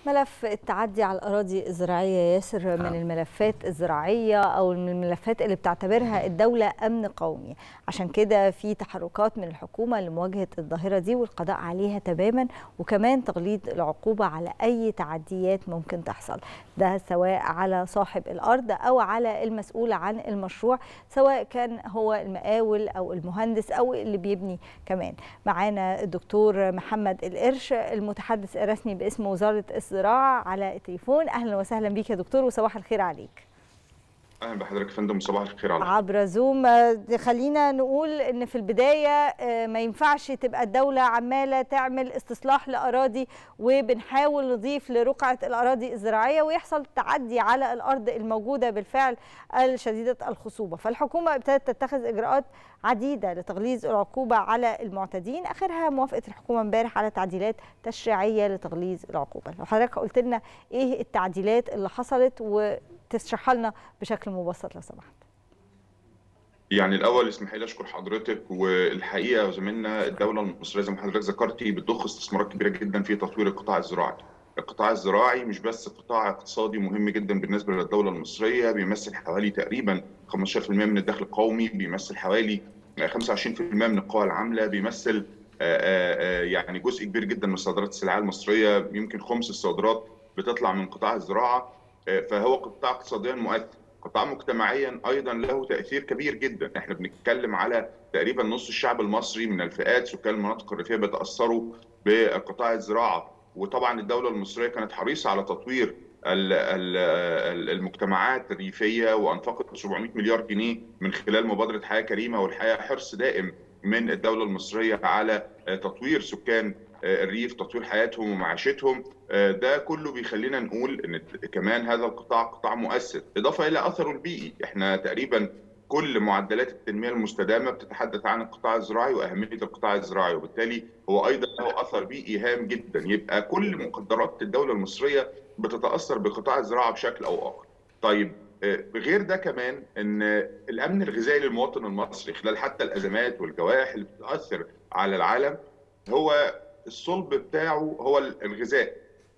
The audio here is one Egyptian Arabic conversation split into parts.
ملف التعدي على الأراضي الزراعية ياسر من الملفات الزراعية أو من الملفات اللي بتعتبرها الدولة أمن قومي عشان كده في تحركات من الحكومة لمواجهة الظاهرة دي والقضاء عليها تماما وكمان تغليظ العقوبة على أي تعديات ممكن تحصل ده سواء على صاحب الأرض أو على المسؤول عن المشروع سواء كان هو المقاول أو المهندس أو اللي بيبني كمان معانا الدكتور محمد القرش المتحدث الرسمي باسم وزارة الزراعة على التليفون أهلا وسهلا بيك يا دكتور وصباح الخير عليك اهلا بحضرتك يا فندم صباح الخير عليك عبر زوم خلينا نقول ان في البدايه ما ينفعش تبقى الدوله عماله تعمل استصلاح لاراضي وبنحاول نضيف لرقعه الاراضي الزراعيه ويحصل تعدي على الارض الموجوده بالفعل الشديده الخصوبه فالحكومه ابتدت تتخذ اجراءات عديده لتغليظ العقوبه على المعتدين اخرها موافقه الحكومه امبارح على تعديلات تشريعيه لتغليظ العقوبه لو حضرتك قلت لنا ايه التعديلات اللي حصلت و تشرحها لنا بشكل مبسط لو سمحت يعني الاول اسمحي لي اشكر حضرتك والحقيقه زميلنا الدوله المصريه زي ما حضرتك ذكرتي بتضخ استثمارات كبيره جدا في تطوير القطاع الزراعي القطاع الزراعي مش بس قطاع اقتصادي مهم جدا بالنسبه للدوله المصريه بيمثل حوالي تقريبا 15% من الدخل القومي بيمثل حوالي 25% من القوى العامله بيمثل يعني جزء كبير جدا من صادرات السلع المصريه يمكن خمس الصادرات بتطلع من قطاع الزراعه فهو قطاع اقتصاديا مؤثر قطاع مجتمعيا ايضا له تاثير كبير جدا احنا بنتكلم على تقريبا نص الشعب المصري من الفئات سكان المناطق الريفيه بيتاثروا بقطاع الزراعه وطبعا الدوله المصريه كانت حريصه على تطوير المجتمعات الريفيه وانفقت 700 مليار جنيه من خلال مبادره حياه كريمه والحقيقه حرص دائم من الدوله المصريه على تطوير سكان الريف تطوير حياتهم ومعيشتهم ده كله بيخلينا نقول ان كمان هذا القطاع قطاع مؤثر اضافه الى اثره البيئي احنا تقريبا كل معدلات التنميه المستدامه بتتحدث عن القطاع الزراعي واهميه القطاع الزراعي وبالتالي هو ايضا له اثر بيئي هام جدا يبقى كل مقدرات الدوله المصريه بتتاثر بقطاع الزراعه بشكل او اخر. طيب غير ده كمان ان الامن الغذائي للمواطن المصري خلال حتى الازمات والجوائح اللي بتاثر على العالم هو الصلب بتاعه هو الغذاء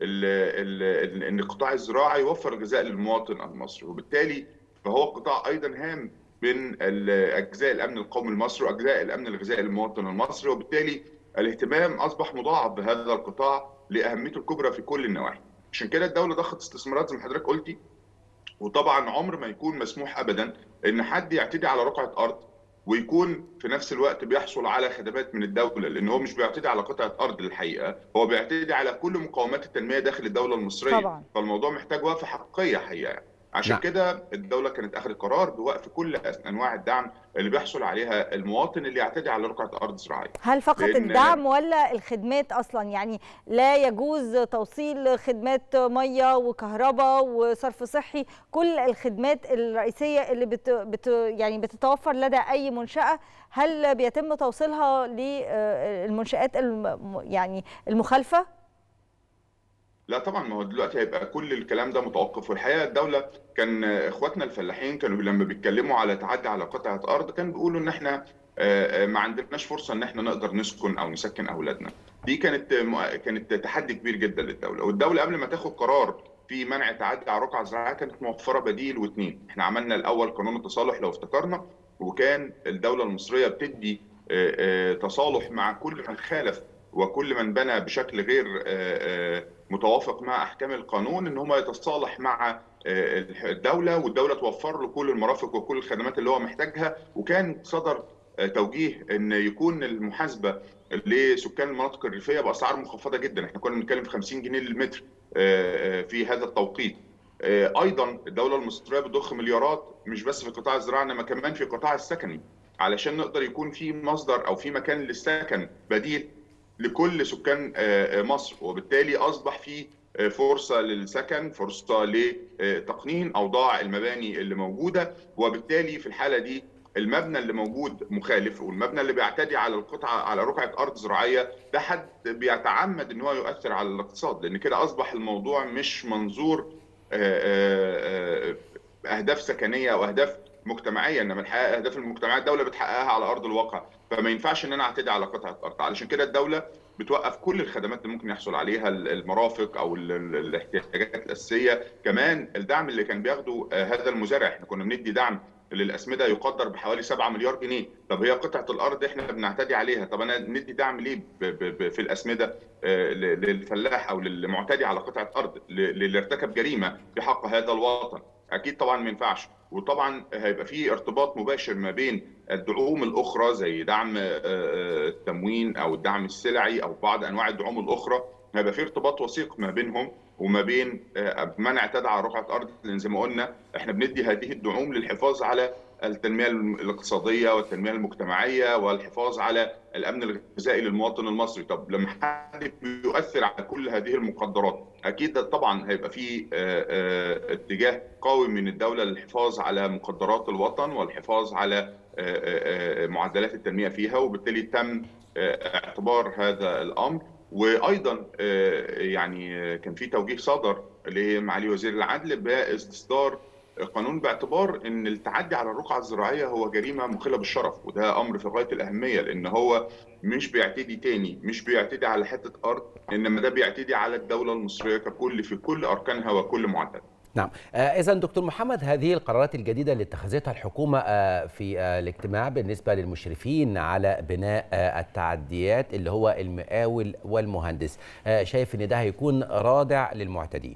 ان القطاع الزراعي يوفر الغذاء للمواطن المصري وبالتالي فهو قطاع ايضا هام من اجزاء الامن القومي المصري واجزاء الامن الغذائي للمواطن المصري وبالتالي الاهتمام اصبح مضاعف بهذا القطاع لاهميته الكبرى في كل النواحي عشان كده الدوله ضخت استثمارات زي ما حضرتك قلتي وطبعا عمر ما يكون مسموح ابدا ان حد يعتدي على رقعه ارض ويكون في نفس الوقت بيحصل على خدمات من الدوله لان هو مش بيعتدي على قطعه ارض للحقيقه هو بيعتدي على كل مقومات التنميه داخل الدوله المصريه طبعا. فالموضوع محتاج وقفه حقيقيه حقيقه عشان نعم. كده الدوله كانت اخذت قرار بوقف كل انواع الدعم اللي بيحصل عليها المواطن اللي يعتدي على رقعه ارض زراعيه هل فقط لأن- الدعم ولا الخدمات اصلا يعني لا يجوز توصيل خدمات ميه وكهرباء وصرف صحي كل الخدمات الرئيسيه اللي بت بت يعني بتتوفر لدى اي منشاه هل بيتم توصيلها للمنشات الم يعني المخالفه لا طبعا ما هو دلوقتي هيبقى كل الكلام ده متوقف والحقيقه الدوله كان اخواتنا الفلاحين كانوا لما بيتكلموا على تعدي على قطعه ارض كانوا بيقولوا ان احنا آه، آه، ما عندناش فرصه ان احنا نقدر نسكن او نسكن اولادنا. دي كانت م- كانت تحدي كبير جدا للدوله والدوله قبل ما تاخد قرار في منع التعدي على رقعه زراعيه كانت موفره بديل واثنين، احنا عملنا الاول قانون التصالح لو افتكرنا وكان الدوله المصريه بتدي آه، آه، تصالح مع كل من خالف وكل من بنى بشكل غير آه، آه، متوافق مع احكام القانون ان هم يتصالح مع آه، الدوله والدوله توفر له كل المرافق وكل الخدمات اللي هو محتاجها وكان صدر آه، توجيه ان يكون المحاسبه لسكان المناطق الريفيه باسعار مخفضه جدا احنا كنا بنتكلم في 50 جنيه للمتر آه، آه، في هذا التوقيت آه، ايضا الدوله المصريه بتضخ مليارات مش بس في قطاع الزراعه انما كمان في القطاع السكني علشان نقدر يكون في مصدر او في مكان للسكن بديل لكل سكان آه، آه، مصر وبالتالي اصبح في آه، فرصه للسكن فرصه لتقنين اوضاع المباني اللي موجوده وبالتالي في الحاله دي المبنى اللي موجود مخالف والمبنى اللي بيعتدي على القطعه على رقعه ارض زراعيه ده حد بيتعمد ان هو يؤثر على الاقتصاد لان كده اصبح الموضوع مش منظور آه، آه، آه، اهداف سكنيه او اهداف مجتمعيه انما الحقيقه اهداف المجتمعات الدوله بتحققها على ارض الواقع فما ينفعش ان انا اعتدي على قطعه ارض علشان كده الدوله بتوقف كل الخدمات اللي ممكن يحصل عليها المرافق او الاحتياجات الاساسيه كمان الدعم اللي كان بياخده هذا المزارع احنا كنا بندي دعم للاسمده يقدر بحوالي 7 مليار جنيه طب هي قطعه الارض احنا بنعتدي عليها طب انا ندي دعم ليه في الاسمده للفلاح او للمعتدي على قطعه ارض اللي ارتكب جريمه في حق هذا الوطن اكيد طبعا ما ينفعش وطبعا هيبقى في ارتباط مباشر ما بين الدعوم الاخرى زي دعم التموين او الدعم السلعي او بعض انواع الدعوم الاخرى هيبقى في ارتباط وثيق ما بينهم وما بين من اعتدى على رقعه ارض لان زي ما قلنا احنا بندي هذه الدعوم للحفاظ على التنميه الاقتصاديه والتنميه المجتمعيه والحفاظ على الامن الغذائي للمواطن المصري طب لما حد بيؤثر على كل هذه المقدرات اكيد طبعا هيبقى في اتجاه قوي من الدوله للحفاظ على مقدرات الوطن والحفاظ على معدلات التنميه فيها وبالتالي تم اعتبار هذا الامر وايضا يعني كان في توجيه صدر لمعالي وزير العدل باستصدار قانون باعتبار ان التعدي على الرقعه الزراعيه هو جريمه مخله بالشرف وده امر في غايه الاهميه لان هو مش بيعتدي تاني مش بيعتدي على حته ارض انما ده بيعتدي على الدوله المصريه ككل في كل اركانها وكل معدلها نعم إذا دكتور محمد هذه القرارات الجديدة اللي اتخذتها الحكومة في الاجتماع بالنسبة للمشرفين على بناء التعديات اللي هو المقاول والمهندس شايف ان ده هيكون رادع للمعتدين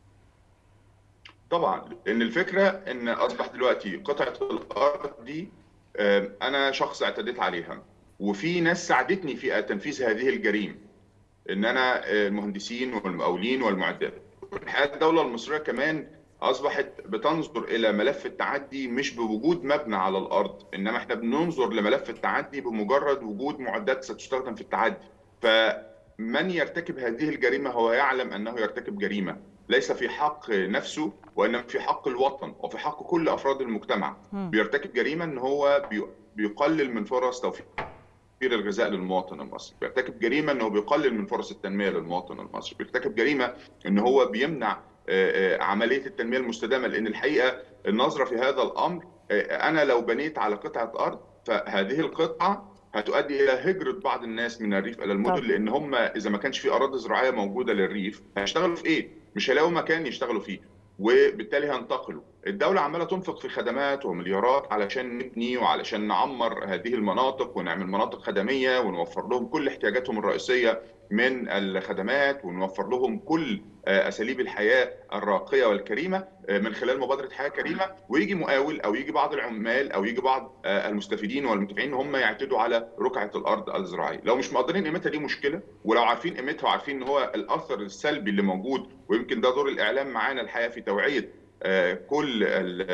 طبعا لان الفكرة ان اصبح دلوقتي قطعة الارض دي انا شخص اعتديت عليها وفي ناس ساعدتني في تنفيذ هذه الجريمة ان انا المهندسين والمقاولين والمعدات الحقيقه الدوله المصريه كمان اصبحت بتنظر الى ملف التعدي مش بوجود مبنى على الارض انما احنا بننظر لملف التعدي بمجرد وجود معدات ستستخدم في التعدي فمن يرتكب هذه الجريمه هو يعلم انه يرتكب جريمه ليس في حق نفسه وانما في حق الوطن وفي حق كل افراد المجتمع بيرتكب جريمه ان هو بيقلل من فرص توفير توفير الغذاء للمواطن المصري بيرتكب جريمه انه بيقلل من فرص التنميه للمواطن المصري بيرتكب جريمه ان هو بيمنع عمليه التنميه المستدامه لان الحقيقه النظره في هذا الامر انا لو بنيت على قطعه ارض فهذه القطعه هتؤدي الى هجره بعض الناس من الريف الى المدن طب. لان هم اذا ما كانش في اراضي زراعيه موجوده للريف هيشتغلوا في ايه؟ مش هيلاقوا مكان يشتغلوا فيه وبالتالي هينتقلوا الدولة عمالة تنفق في خدمات ومليارات علشان نبني وعلشان نعمر هذه المناطق ونعمل مناطق خدمية ونوفر لهم كل احتياجاتهم الرئيسية من الخدمات ونوفر لهم كل أساليب الحياة الراقية والكريمة من خلال مبادرة حياة كريمة ويجي مقاول أو يجي بعض العمال أو يجي بعض المستفيدين والمنتفعين هم يعتدوا على رقعة الأرض الزراعية لو مش مقدرين قيمتها دي مشكلة ولو عارفين قيمتها وعارفين إن هو الأثر السلبي اللي موجود ويمكن ده دور الإعلام معانا الحقيقة في توعية كل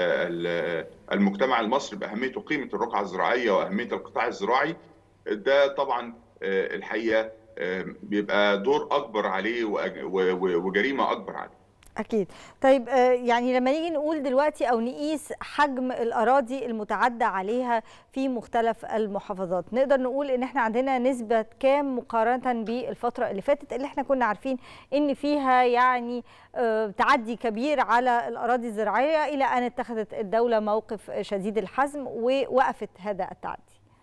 المجتمع المصري باهميه وقيمه الرقعه الزراعيه واهميه القطاع الزراعي ده طبعا الحقيقه بيبقى دور اكبر عليه وجريمه اكبر عليه أكيد طيب يعني لما نيجي نقول دلوقتي أو نقيس حجم الأراضي المتعدى عليها في مختلف المحافظات نقدر نقول إن إحنا عندنا نسبة كام مقارنة بالفترة اللي فاتت اللي إحنا كنا عارفين إن فيها يعني تعدي كبير على الأراضي الزراعية إلى أن اتخذت الدولة موقف شديد الحزم ووقفت هذا التعدي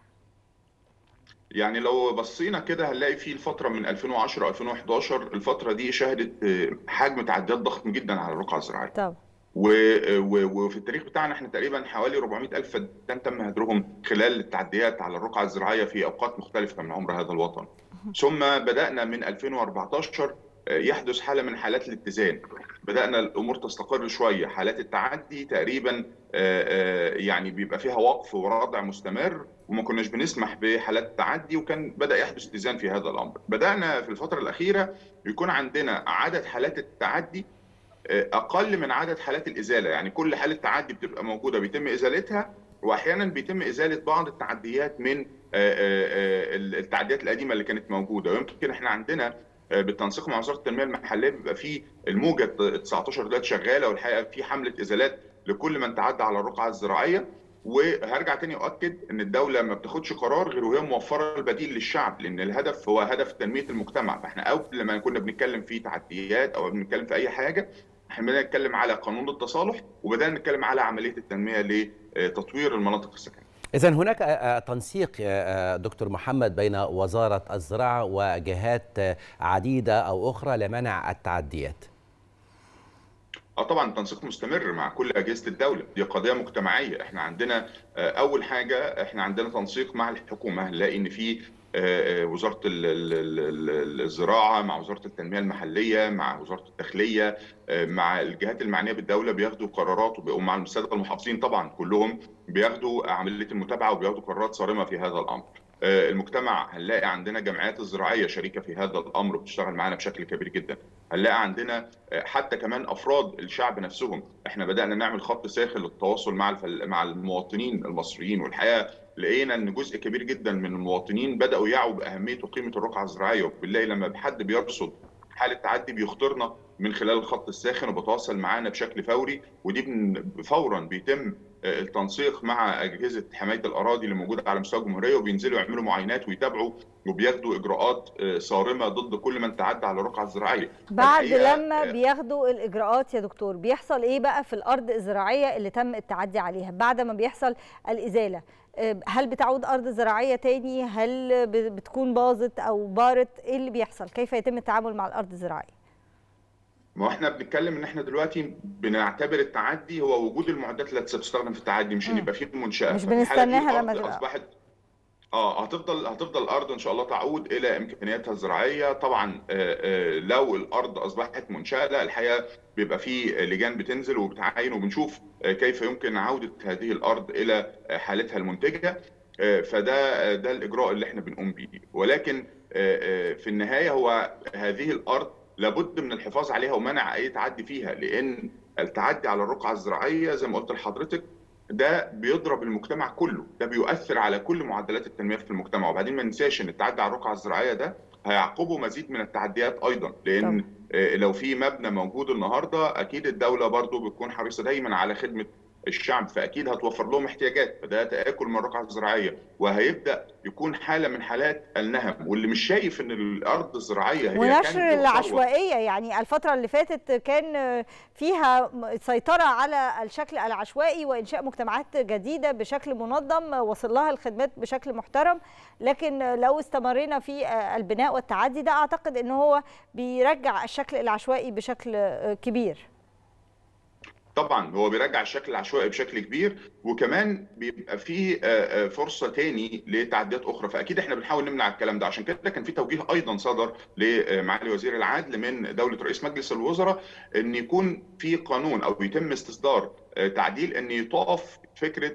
يعني لو بصينا كده هنلاقي في الفتره من 2010 2011 الفتره دي شهدت حجم تعديات ضخم جدا على الرقعه الزراعيه. طبعا. وفي التاريخ بتاعنا احنا تقريبا حوالي 400 الف فدان تم هدرهم خلال التعديات على الرقعه الزراعيه في اوقات مختلفه من عمر هذا الوطن. ثم بدانا من 2014 يحدث حاله من حالات الاتزان بدانا الامور تستقر شويه حالات التعدي تقريبا يعني بيبقى فيها وقف وردع مستمر وما كناش بنسمح بحالات التعدي وكان بدا يحدث اتزان في هذا الامر بدانا في الفتره الاخيره يكون عندنا عدد حالات التعدي اقل من عدد حالات الازاله يعني كل حاله تعدي بتبقى موجوده بيتم ازالتها واحيانا بيتم ازاله بعض التعديات من التعديات القديمه اللي كانت موجوده ويمكن احنا عندنا بالتنسيق مع وزاره التنميه المحليه بيبقى في الموجه 19 دلوقتي شغاله والحقيقه في حمله ازالات لكل من تعدى على الرقعه الزراعيه وهرجع تاني اؤكد ان الدوله ما بتاخدش قرار غير وهي موفره البديل للشعب لان الهدف هو هدف تنميه المجتمع فاحنا قبل ما كنا بنتكلم في تعديات او بنتكلم في اي حاجه احنا بدانا نتكلم على قانون التصالح وبدانا نتكلم على عمليه التنميه لتطوير المناطق السكنيه إذا هناك تنسيق دكتور محمد بين وزارة الزراعة وجهات عديدة أو أخرى لمنع التعديات. اه طبعا تنسيق مستمر مع كل اجهزه الدوله دي قضيه مجتمعيه احنا عندنا اول حاجه احنا عندنا تنسيق مع الحكومه هنلاقي ان في وزاره الزراعه مع وزاره التنميه المحليه مع وزاره الداخليه مع الجهات المعنيه بالدوله بياخدوا قرارات ومع الساده المحافظين طبعا كلهم بياخدوا عمليه المتابعه وبياخدوا قرارات صارمه في هذا الامر. المجتمع هنلاقي عندنا جمعيات الزراعيه شريكه في هذا الامر وبتشتغل معانا بشكل كبير جدا هنلاقي عندنا حتى كمان افراد الشعب نفسهم احنا بدانا نعمل خط ساخن للتواصل مع الفل... مع المواطنين المصريين والحقيقه لقينا ان جزء كبير جدا من المواطنين بداوا يعوا باهميه وقيمه الرقعه الزراعيه وبنلاقي لما حد بيرصد حاله تعدي بيخطرنا من خلال الخط الساخن وبتواصل معانا بشكل فوري ودي فورا بيتم التنسيق مع اجهزه حمايه الاراضي اللي موجوده على مستوى الجمهوريه وبينزلوا يعملوا معاينات ويتابعوا وبياخدوا اجراءات صارمه ضد كل من تعدى على الرقعه الزراعيه. بعد لما بياخدوا الاجراءات يا دكتور بيحصل ايه بقى في الارض الزراعيه اللي تم التعدي عليها بعد ما بيحصل الازاله؟ هل بتعود ارض زراعيه تاني؟ هل بتكون باظت او بارت؟ ايه اللي بيحصل؟ كيف يتم التعامل مع الارض الزراعيه؟ ما احنا بنتكلم ان احنا دلوقتي بنعتبر التعدي هو وجود المعدات اللي هتستخدم في التعدي مش ان يبقى في منشاه مش بنستناها لما اصبحت اه هتفضل هتفضل الارض ان شاء الله تعود الى امكانياتها الزراعيه طبعا آآ آآ لو الارض اصبحت منشاه لا الحقيقه بيبقى في لجان بتنزل وبتعاين وبنشوف كيف يمكن عوده هذه الارض الى حالتها المنتجه فده ده الاجراء اللي احنا بنقوم بيه ولكن في النهايه هو هذه الارض لابد من الحفاظ عليها ومنع اي تعدي فيها لان التعدي على الرقعه الزراعيه زي ما قلت لحضرتك ده بيضرب المجتمع كله ده بيؤثر على كل معدلات التنميه في المجتمع وبعدين ما ننساش ان التعدي على الرقعه الزراعيه ده هيعقبه مزيد من التعديات ايضا لان طبعا. لو في مبنى موجود النهارده اكيد الدوله برضو بتكون حريصه دايما على خدمه الشعب فاكيد هتوفر لهم احتياجات فده تاكل من الرقعه الزراعيه وهيبدا يكون حاله من حالات النهم واللي مش شايف ان الارض الزراعيه هي ونشر العشوائيه يعني الفتره اللي فاتت كان فيها سيطره على الشكل العشوائي وانشاء مجتمعات جديده بشكل منظم وصل لها الخدمات بشكل محترم لكن لو استمرينا في البناء والتعدي ده اعتقد ان هو بيرجع الشكل العشوائي بشكل كبير طبعا هو بيرجع الشكل العشوائي بشكل كبير وكمان بيبقى فيه فرصه تاني لتعديات اخرى فاكيد احنا بنحاول نمنع الكلام ده عشان كده كان في توجيه ايضا صدر لمعالي وزير العدل من دوله رئيس مجلس الوزراء ان يكون في قانون او يتم استصدار تعديل ان يطاف فكره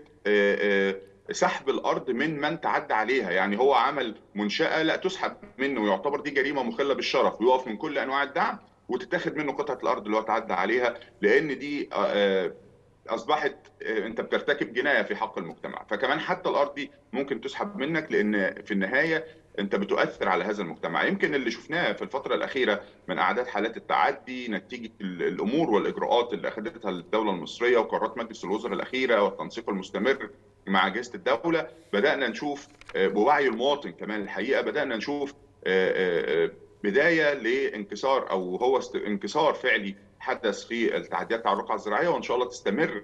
سحب الارض من من تعدى عليها يعني هو عمل منشاه لا تسحب منه ويعتبر دي جريمه مخله بالشرف ويقف من كل انواع الدعم وتتاخد منه قطعه الارض اللي هو تعدى عليها لان دي اصبحت انت بترتكب جنايه في حق المجتمع فكمان حتى الارض دي ممكن تسحب منك لان في النهايه انت بتؤثر على هذا المجتمع يمكن اللي شفناه في الفتره الاخيره من اعداد حالات التعدي نتيجه الامور والاجراءات اللي اخذتها الدوله المصريه وقرارات مجلس الوزراء الاخيره والتنسيق المستمر مع اجهزه الدوله بدانا نشوف بوعي المواطن كمان الحقيقه بدانا نشوف بدايه لانكسار او هو انكسار فعلي حدث في التعديات على الرقعه الزراعيه وان شاء الله تستمر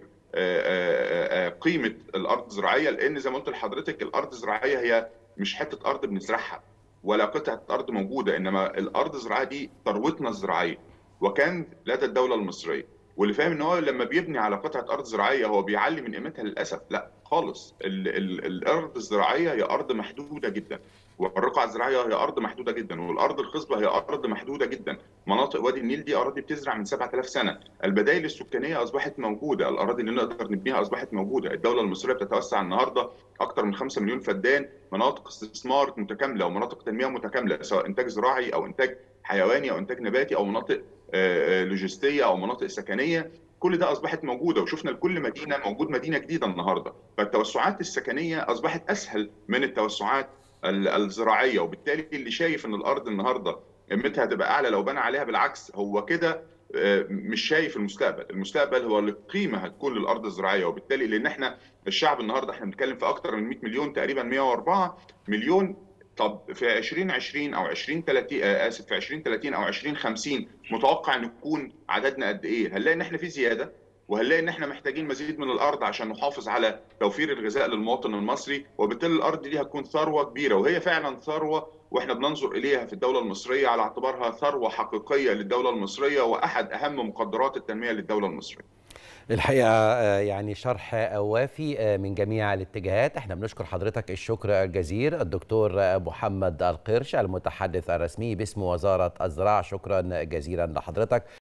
قيمه الارض الزراعيه لان زي ما قلت لحضرتك الارض الزراعيه هي مش حته ارض بنزرعها ولا قطعه ارض موجوده انما الارض الزراعيه دي ثروتنا الزراعيه وكان لدى الدوله المصريه واللي فاهم ان هو لما بيبني على قطعه ارض زراعيه هو بيعلي من قيمتها للاسف لا خالص ال ال الارض الزراعيه هي ارض محدوده جدا والرقعه الزراعيه هي ارض محدوده جدا والارض الخصبه هي ارض محدوده جدا مناطق وادي النيل دي اراضي بتزرع من 7000 سنه البدائل السكانيه اصبحت موجوده الاراضي اللي نقدر نبنيها اصبحت موجوده الدوله المصريه بتتوسع النهارده اكثر من 5 مليون فدان مناطق استثمار متكامله ومناطق تنميه متكامله سواء انتاج زراعي او انتاج حيواني او انتاج نباتي او مناطق لوجستيه او مناطق سكنيه كل ده اصبحت موجوده وشفنا لكل مدينه موجود مدينه جديده النهارده فالتوسعات السكنيه اصبحت اسهل من التوسعات الزراعيه وبالتالي اللي شايف ان الارض النهارده قيمتها هتبقى اعلى لو بنى عليها بالعكس هو كده مش شايف المستقبل، المستقبل هو القيمه هتكون للارض الزراعيه وبالتالي لان احنا الشعب النهارده احنا بنتكلم في اكثر من 100 مليون تقريبا 104 مليون طب في 2020 او 2030 اسف في 2030 او 2050 متوقع ان يكون عددنا قد ايه؟ هنلاقي ان احنا في زياده وهنلاقي ان احنا محتاجين مزيد من الارض عشان نحافظ على توفير الغذاء للمواطن المصري وبالتالي الارض دي هتكون ثروه كبيره وهي فعلا ثروه واحنا بننظر اليها في الدوله المصريه على اعتبارها ثروه حقيقيه للدوله المصريه واحد اهم مقدرات التنميه للدوله المصريه. الحقيقه يعني شرح وافي من جميع الاتجاهات احنا بنشكر حضرتك الشكر الجزير الدكتور محمد القرش المتحدث الرسمي باسم وزاره الزراعه شكرا جزيلا لحضرتك